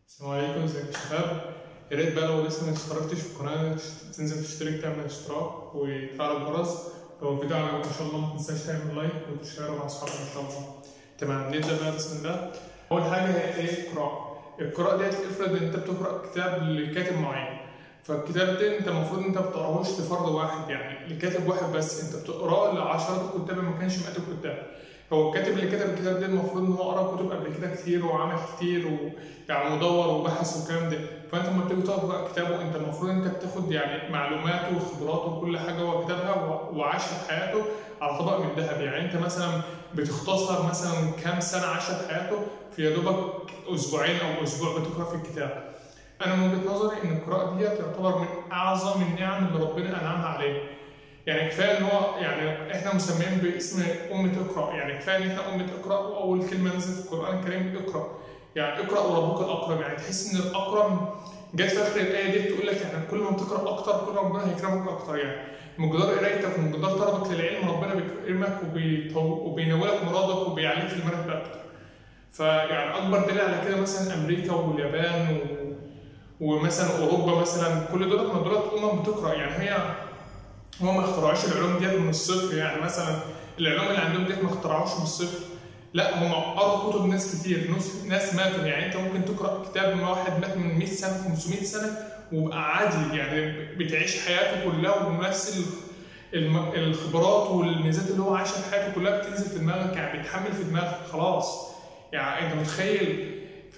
السلام عليكم ازيك يا شباب يا ريت بقى لو لسه ما اشتركتش في القناة تنزل تشترك تعمل اشتراك وتفعل الجرس لو الفيديو عجبك ان شاء الله ما تنساش تعمل لايك وتشيره مع اصحابك ان شاء الله تمام نبدا بقى بسم الله اول حاجه هي ايه القراءة القراءة ديت افرض انت بتقرا كتاب لكاتب معين فالكتاب ده انت المفروض انت ما بتقراهوش لفرد واحد يعني لكاتب واحد بس انت بتقراه لعشرات الكتاب ما كانش مئات الكتاب هو الكاتب اللي كتب الكتاب ده المفروض ان هو قرا كتب قبل كده كتير وعمل كتير ويعني مدور وبحث والكلام ده فانت لما بتيجي تقرا كتابه انت المفروض انت بتاخد يعني معلوماته وخبراته وكل حاجه هو كتبها و- وعاشها في حياته على طبق من ذهب يعني انت مثلا بتختصر مثلا كام سنه عاشها في حياته في يا دوبك اسبوعين او اسبوع بتقرا في الكتاب انا من وجهه نظري ان القراءه دي تعتبر من اعظم النعم اللي ربنا انعمها علينا يعني كفايه ان هو يعني احنا مسميين باسم امه اقرا يعني كفايه ان احنا امه اقرا واول كلمه نزلت في القران الكريم اقرا يعني اقرا وربك الاكرم يعني تحس ان الاكرم جت في اخر الايه دي تقول لك يعني كل ما بتقرا اكتر كل ما ربنا هيكرمك اكتر يعني مقدار قرايتك ومقدار طلبك للعلم ربنا بيكرمك وبيطو- وبينولك مرادك وبيعليك في المرتبه اكتر فيعني اكبر دليل على كده مثلا امريكا واليابان و... ومثلا اوروبا مثلا كل دول ما دولت امم بتقرا يعني هي هم ما اخترعوش العلوم ديت من الصفر يعني مثلا العلوم اللي عندهم ديت ما اخترعوش من الصفر لا هم قروا كتب ناس كتير ناس ناس ماتوا يعني انت ممكن تقرا كتاب من واحد مات من 100 سنه 500 سنه وبقى عادي يعني بتعيش حياته كلها ونفس ال- الم- الخبرات والميزات اللي هو عاشها في حياته كلها بتنزل في دماغك يعني بتحمل في دماغك خلاص يعني انت متخيل ف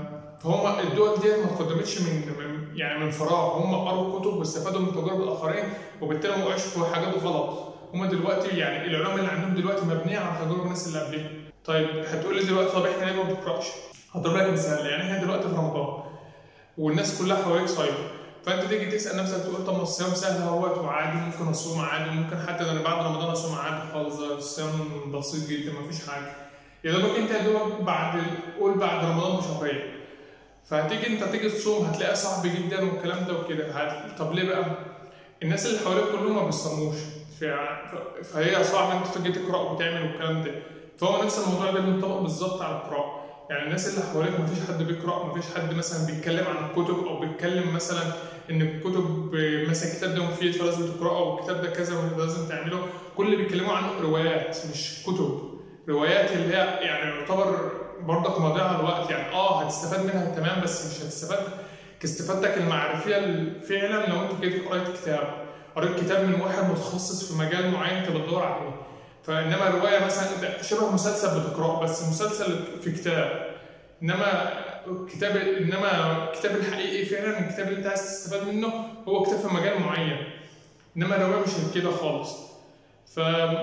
فهم الدول ديت ما اتقدمتش من من- يعني من فراغ هم قروا كتب واستفادوا من تجارب الاخرين وبالتالي ما وقعوش في حاجات غلط هم دلوقتي يعني العلوم اللي عندهم دلوقتي مبنيه على تجارب الناس اللي قبلهم طيب هتقول لي دلوقتي طب احنا ليه ما بنقراش؟ هضرب لك مثال يعني احنا دلوقتي في رمضان والناس كلها حواليك صايمه فانت تيجي تسال نفسك تقول طب ما الصيام سهل اهوت وعادي ممكن اصوم عادي ممكن حتى ده انا بعد رمضان اصوم عادي خالص ده الصيام بسيط جدا ما فيش حاجه يا دوبك انت يا دوبك بعد قول بعد رمضان بشهرين فهتيجي انت تيجي تصوم هتلاقيها صعب جدا والكلام ده وكده هت- طب ليه بقى؟ الناس اللي حواليك كلهم ما بيصوموش ف- ف- فهي صعب انت تيجي تقرا وتعمل والكلام ده فهو نفس الموضوع ده بينطبق بالظبط على القراءه يعني الناس اللي حواليك ما فيش حد بيقرا ما فيش حد مثلا بيتكلم عن الكتب او بيتكلم مثلا ان الكتب مثلا الكتاب ده مفيد فلازم تقراه او الكتاب ده كذا ولازم تعمله كل اللي بيتكلموا عنه روايات مش كتب روايات اللي هي يعني يعتبر برضك مضيعه الوقت يعني اه هتستفاد منها تمام بس مش هتستفاد كاستفادتك المعرفيه ال- فعلا لو انت جيت قريت كتاب قريت كتاب من واحد متخصص في مجال معين انت بتدور عليه فانما الروايه مثلا انت شبه مسلسل بتقراه بس مسلسل في كتاب انما كتاب انما الكتاب الحقيقي فعلا الكتاب اللي انت عايز تستفاد منه هو كتاب في مجال معين انما الروايه مش كده خالص ف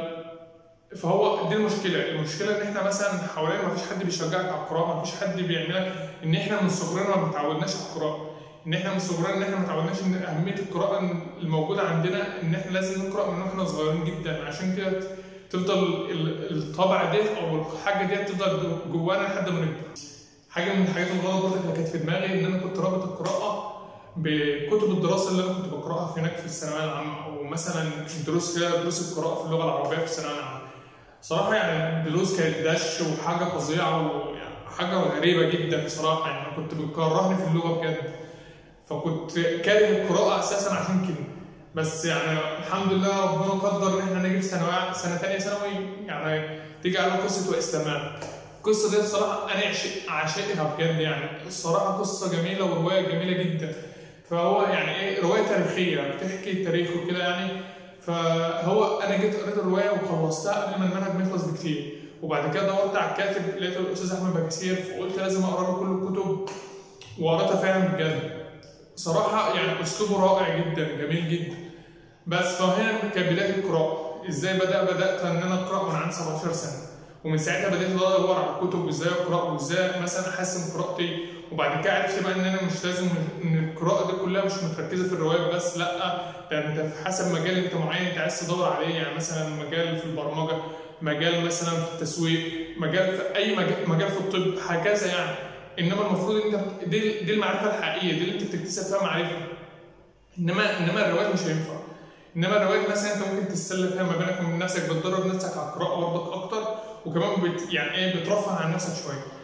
فهو دي المشكله المشكله ان احنا مثلا حوالينا ما فيش حد بيشجعك على القراءه ما فيش حد بيعملك ان احنا من صغرنا ما بتعودناش على القراءه ان احنا من صغرنا ان احنا ما تعودناش ان اهميه القراءه الموجوده عندنا ان احنا لازم نقرا من واحنا صغيرين جدا عشان كده تفضل ال- الطبع ده او الحاجه دي تفضل جوانا لحد ما نكبر حاجه من الحاجات الغلط برضه اللي كانت في دماغي ان انا كنت رابط القراءه بكتب الدراسه اللي انا كنت بقراها هناك في الثانويه العامه او مثلا دروس كده دروس القراءه في اللغه العربيه في الثانويه العامه صراحه يعني الدروس كانت دش وحاجه فظيعه ويعني حاجه غريبه جدا بصراحه يعني أنا كنت بتكرهني في اللغه بجد فكنت كاره القراءه اساسا عشان كده بس يعني الحمد لله ربنا قدر ان احنا نجي في ثانويه سنه ثانيه ثانوي يعني تيجي على قصه واستمام القصه دي الصراحه انا عشق- عاشقها بجد يعني الصراحه قصه جميله وروايه جميله جدا فهو يعني ايه روايه تاريخيه بتحكي تاريخ وكده يعني فهو انا جيت قريت الروايه وخلصتها قبل ما المنهج ما يخلص بكتير وبعد كده دورت على الكاتب لقيت الاستاذ احمد بكسير فقلت لازم اقرا له كل الكتب وقريتها فعلا بجد صراحه يعني اسلوبه رائع جدا جميل جدا بس فهنا كانت بدايه القراءه ازاي بدا بدات ان انا اقرا من عند 17 سنه ومن ساعتها بدات ادور على الكتب وازاي اقرا وازاي مثلا احسن قراءتي وبعد كده عرفت بقى ان انا مش لازم ان القراءه دي كلها مش متركزه في الروايات بس لا ده انت في حسب مجال انت معين انت عايز تدور عليه يعني مثلا مجال في البرمجه مجال مثلا في التسويق مجال في اي مجال, مجال في الطب هكذا يعني انما المفروض انت دي دي المعرفه الحقيقيه دي اللي انت بتكتسب فيها معرفه انما انما الروايات مش هينفع انما الروايات مثلا انت ممكن تتسلى فيها ما بينك وبين نفسك بتدرب نفسك على القراءه برضك اكتر وكمان بت يعني ايه بترفه عن نفسك شويه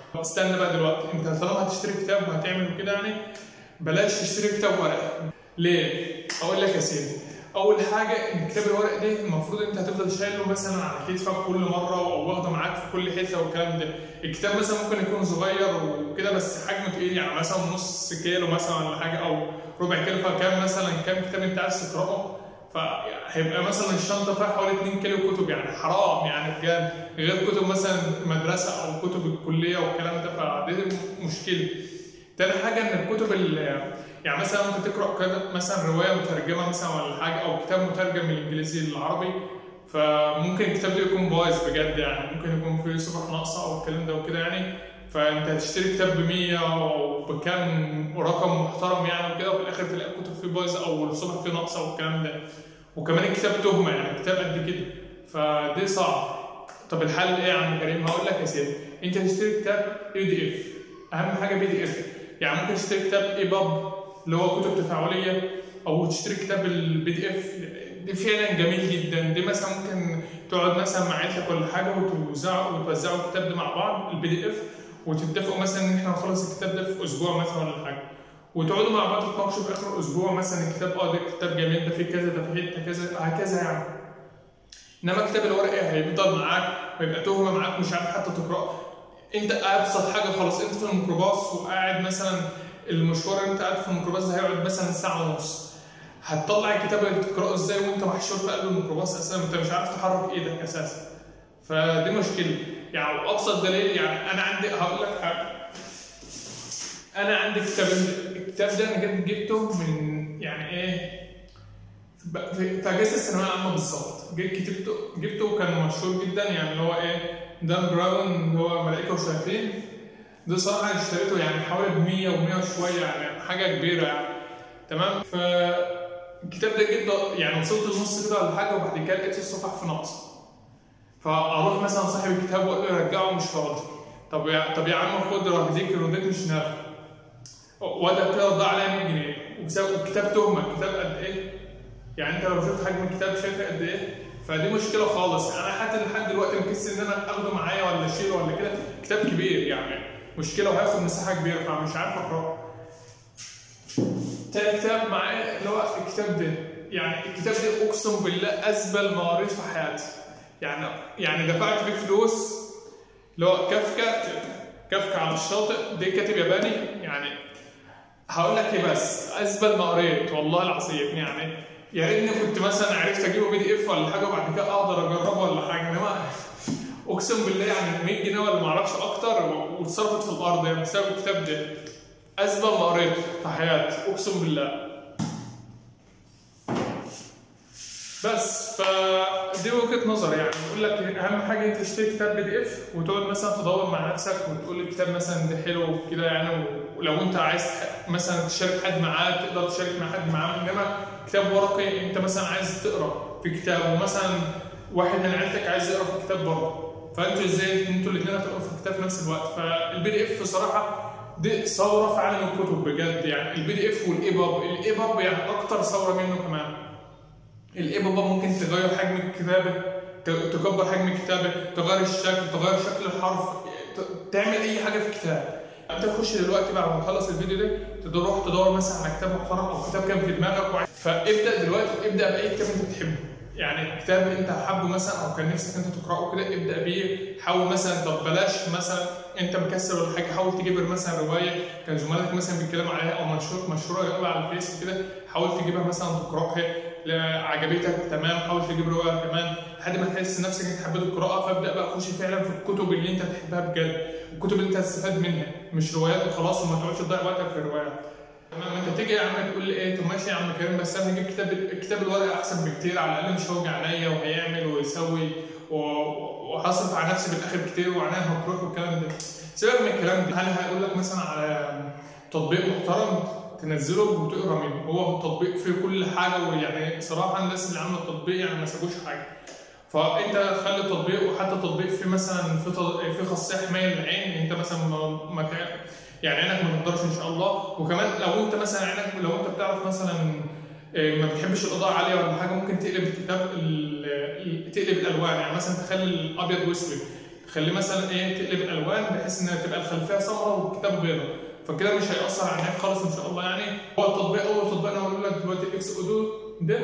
استنى بقى دلوقتي انت طالما هتشتري كتاب وهتعمل كده يعني بلاش تشتري كتاب ورق ليه؟ اقول لك يا سيدي اول حاجه ان كتاب الورق ده المفروض انت هتفضل شايله مثلا على كتفك كل مره او واخده معاك في كل حته والكلام ده الكتاب مثلا ممكن يكون صغير وكده بس حجمه تقيل يعني مثلا نص كيلو مثلا ولا حاجه او ربع كيلو فكام مثلا كام كتاب انت عايز تقراه فهيبقى مثلا الشنطه فيها حوالي 2 كيلو كتب يعني حرام يعني بجد غير كتب مثلا مدرسه او كتب الكليه والكلام ده فدي مشكله تاني حاجه ان الكتب اللي يعني مثلا ممكن تقرا كده مثلا روايه مترجمه مثلا ولا حاجه او كتاب مترجم من الانجليزي للعربي فممكن الكتاب ده يكون بايظ بجد يعني ممكن يكون فيه صفح ناقصه او الكلام ده وكده يعني فانت هتشتري كتاب ب 100 او بكام رقم محترم يعني وكده وفي الاخر تلاقي الكتب فيه بايظه او الصفح فيه ناقصه والكلام ده وكمان الكتاب تهمه يعني الكتاب قد كده فدي صعب طب الحل ايه يا عم كريم؟ هقول لك يا سيدي انت تشتري كتاب اي دي اف اهم حاجه بي دي اف يعني ممكن تشتري كتاب اي باب اللي هو كتب تفاعليه او تشتري كتاب البي دي اف دي فعلا جميل جدا دي مثلا ممكن تقعد مثلا مع عيلتك ولا حاجه وتوزعوا وتوزعوا الكتاب ده مع بعض البي دي اف وتتفقوا مثلا ان احنا نخلص الكتاب ده في اسبوع مثلا ولا حاجه وتقعدوا مع بعض تتناقشوا في اخر اسبوع مثلا الكتاب اه ده كتاب جميل ده فيه كذا ده فيه حته كذا هكذا يعني انما كتاب الورقي هيفضل معاك ويبقى تهمه معاك مش عارف حتى تقراه انت ابسط حاجه خلاص انت في الميكروباص وقاعد مثلا المشوار اللي انت قاعد في الميكروباص ده هيقعد مثلا ساعه ونص هتطلع الكتاب اللي تقراه ازاي وانت محشور في قلب الميكروباص اساسا انت مش عارف تحرك ايدك اساسا فدي مشكله يعني ابسط دليل يعني انا عندي هقول لك حاجه انا عندي كتاب الكتاب ده انا جبت جبته من يعني ايه في في اجازه الثانويه العامه بالظبط جبت كتبته جبته كان مشهور جدا يعني اللي هو ايه دان براون اللي هو ملائكه وشياطين ده صراحه أنا اشتريته يعني حوالي ب 100 و100 وشويه يعني حاجه كبيره يعني تمام فالكتاب ده جبته يعني وصلت لنص كده ولا حاجه وبعد كده لقيت الصفحه في نقص فاروح مثلا صاحب الكتاب واقول له رجعه مش فاضي طب يا طب يا عم خد رهديك الرهديك مش نافع ولا كده ضاع عليا 100 جنيه وبسبب الكتاب تهمه الكتاب قد ايه؟ يعني انت لو شفت حجم الكتاب شايفه قد ايه؟ فدي مشكله خالص انا حتى لحد دلوقتي مكسل ان انا اخده معايا ولا اشيله ولا كده كتاب كبير يعني مشكله وهياخد مساحه كبيره فمش عارف اقراه. تاني كتاب معايا اللي هو الكتاب ده يعني الكتاب ده اقسم بالله ازبل ما قريت في حياتي. يعني يعني دفعت فيه فلوس اللي هو كافكا كافكا على الشاطئ ده كاتب ياباني يعني هقول لك ايه بس ازبل ما قريت والله العظيم يعني يا ريتني كنت مثلا عرفت اجيبه بي دي اف ولا حاجه وبعد كده اقدر اجربه ولا حاجه انما اقسم بالله يعني 100 جنيه ولا ما اعرفش اكتر واتصرفت في الارض يعني بسبب الكتاب ده ازبل ما قريت في حياتي اقسم بالله بس فدي وجهه نظر يعني بقول لك اهم حاجه انت تشتري كتاب بي دي اف وتقعد مثلا تدور مع نفسك وتقول الكتاب مثلا ده حلو وكده يعني ولو انت عايز مثلا تشارك حد معاه تقدر تشارك مع حد معاه انما كتاب ورقي انت مثلا عايز تقرا في كتاب ومثلا واحد من عيلتك عايز يقرا في كتاب برضه فانتوا ازاي انتوا الاثنين هتقروا في الكتاب في نفس الوقت فالبي دي اف صراحه دي ثوره في عالم الكتب بجد يعني البي دي اف والايباب الايباب يعني اكتر ثوره منه كمان الايباب ممكن تغير حجم الكتابه تكبر حجم الكتابه تغير الشكل تغير شكل الحرف تعمل اي حاجه في الكتاب انت تخش دلوقتي بعد ما تخلص الفيديو ده تروح تدور مثلا على كتاب محترم او كتاب كان في دماغك وعايز فابدا دلوقتي ابدا باي كتاب انت بتحبه يعني كتاب انت حابه مثلا او كان نفسك انت تقراه كده ابدا بيه حاول مثلا طب بلاش مثلا انت مكسل ولا حاجه حاول تجيب مثلا روايه كان زملائك مثلا بيتكلموا عليها او منشور مشهوره قوي على الفيس كده حاول تجيبها مثلا تقراها عجبتك تمام حاول تجيب روايه كمان لحد ما تحس نفسك انت حبيت القراءه فابدا بقى خش فعلا في الكتب اللي انت بتحبها بجد الكتب اللي انت هتستفاد منها مش روايات وخلاص وما تقعدش تضيع وقتك في الروايات تمام انت تيجي يا عم تقول لي ايه طب ماشي يا عم كريم بس انا هجيب كتاب الكتاب الورقي احسن بكتير على الاقل مش هوجع عليا وهيعمل ويسوي وهصرف على نفسي بالاخر كتير وعناها هتروح والكلام ده سيبك من الكلام ده انا هقول لك مثلا على تطبيق محترم تنزله وتقرا منه هو التطبيق فيه كل حاجه ويعني صراحه الناس اللي عامله التطبيق يعني ما سابوش حاجه فانت خلي التطبيق وحتى التطبيق فيه مثلا في في خاصيه حمايه للعين انت مثلا ما يعني عينك ما تقدرش ان شاء الله وكمان لو انت مثلا عينك لو انت بتعرف مثلا ما بتحبش الاضاءه عاليه ولا حاجه ممكن تقلب الكتاب تقلب الالوان يعني مثلا تخلي الابيض واسود خليه مثلا ايه تقلب الالوان بحيث انها تبقى الخلفيه سمراء والكتاب بيضاء فكده مش هيأثر على العين خالص ان شاء الله يعني هو التطبيق اول تطبيق انا هقول لك دلوقتي اكس اودو ده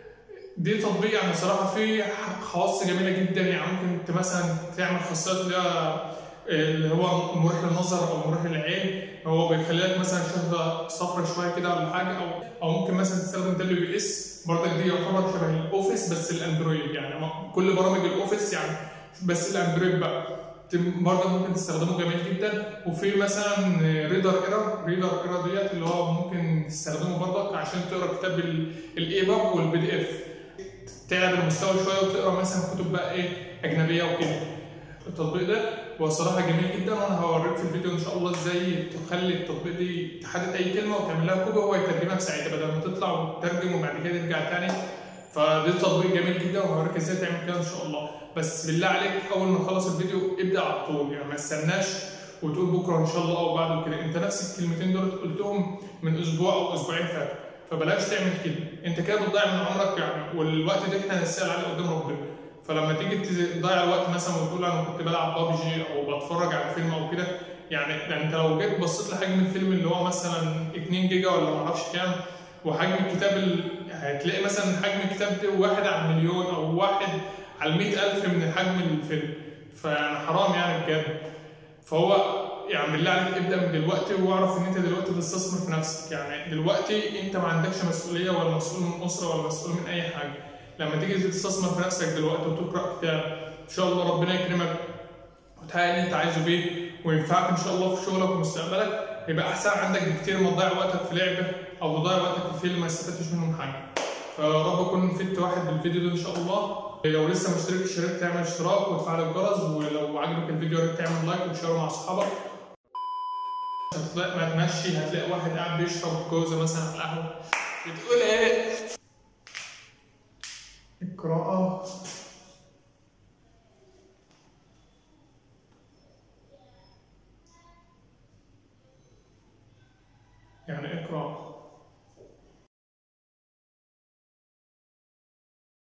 دي تطبيق يعني صراحه فيه خواص جميله جدا يعني ممكن انت مثلا تعمل خاصيات اللي هي اللي هو مريح للنظر او مريح للعين هو بيخلي لك مثلا شهره صفرا شويه كده ولا حاجه او او ممكن مثلا تستخدم دبليو بي اس برضك دي يعتبر شبه الاوفيس بس الاندرويد يعني كل برامج الاوفيس يعني بس الاندرويد بقى برضه ممكن تستخدمه جميل جدا وفي مثلا ريدر ايرا ريدر ايرا ديت اللي هو ممكن تستخدمه برضك عشان تقرا كتاب الايباب والبي دي اف تعلى المستوى شويه وتقرا مثلا كتب بقى ايه اجنبيه وكده التطبيق ده هو صراحه جميل جدا وانا هوريك في الفيديو ان شاء الله ازاي تخلي التطبيق دي تحدد اي كلمه وتعمل لها كوبي وهو يترجمها في ساعتها بدل ما تطلع وتترجم وبعد كده ترجع تاني فده تطبيق جميل جدا وهوريك ازاي تعمل كده ان شاء الله بس بالله عليك اول ما تخلص الفيديو ابدا على طول يعني ما تستناش وتقول بكره ان شاء الله او بعده كده انت نفس الكلمتين دول قلتهم من اسبوع او اسبوعين فاتوا فبلاش تعمل كده انت كده بتضيع من عمرك يعني والوقت ده احنا هنسال عليه قدام ربنا فلما تيجي تضيع الوقت مثلا وتقول انا كنت بلعب بابجي او بتفرج على فيلم او كده يعني يعني انت لو جيت بصيت لحجم الفيلم اللي هو مثلا 2 جيجا ولا ما اعرفش كام وحجم الكتاب ال... هتلاقي مثلا حجم الكتاب ده واحد على المليون او واحد على 100000 من حجم الفيلم فيعني حرام يعني بجد فهو يعني بالله عليك ابدا من دلوقتي واعرف ان انت دلوقتي بتستثمر في نفسك يعني دلوقتي انت ما عندكش مسؤوليه ولا مسؤول من اسره ولا مسؤول من اي حاجه لما تيجي تستثمر في نفسك دلوقتي وتقرا كتاب ان شاء الله ربنا يكرمك وتحقق اللي انت عايزه بيه وينفعك ان شاء الله في شغلك ومستقبلك يبقى احسن عندك بكتير ما تضيع وقتك في لعبه او تضيع وقتك في فيلم ما استفدتش منهم حاجه فرب اكون فدت واحد بالفيديو ده ان شاء الله لو لسه مشترك اشترك تعمل اشتراك وتفعل الجرس ولو عجبك الفيديو يا ريت تعمل لايك وتشيره مع اصحابك هتلاقي ما تمشي هتلاقي واحد قاعد بيشرب جوزه مثلا على القهوه بتقول ايه؟ القراءة يعني اقرأ